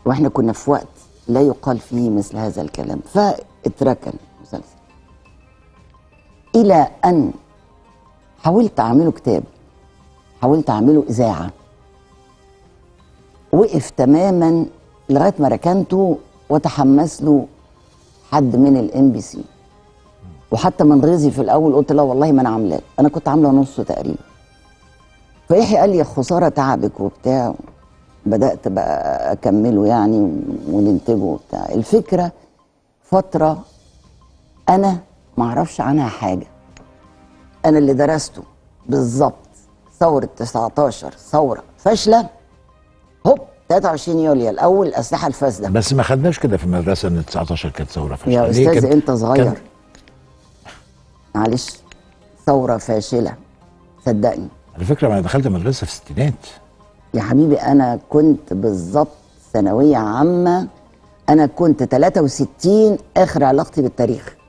واحنا كنا في وقت لا يقال فيه مثل هذا الكلام فاتركن مسلسل الى ان حاولت اعمله كتاب حاولت اعمله اذاعه وقف تماما لغايه ما ركنته وتحمس له حد من الام بي سي وحتى من غيظي في الاول قلت لا والله ما انا عاملاه انا كنت عامله نصه تقريبا فيحيى قال لي يا خساره تعبك وبتاع بدات بقى اكمله يعني وننتجه وبتاع الفكره فتره انا ما اعرفش عنها حاجه انا اللي درسته بالظبط ثوره 19 ثوره فاشله هوب 23 يوليو الاول الاسلحه الفاسده بس ما خدناش كده في المدرسه ان 19 كانت ثوره فاشله يا ليه استاذ كان- انت صغير كان- معلش ثوره فاشله صدقني على فكره ما انا دخلت مدرسه في الستينات يا حبيبي انا كنت بالظبط ثانويه عامه انا كنت 63 اخر علاقتي بالتاريخ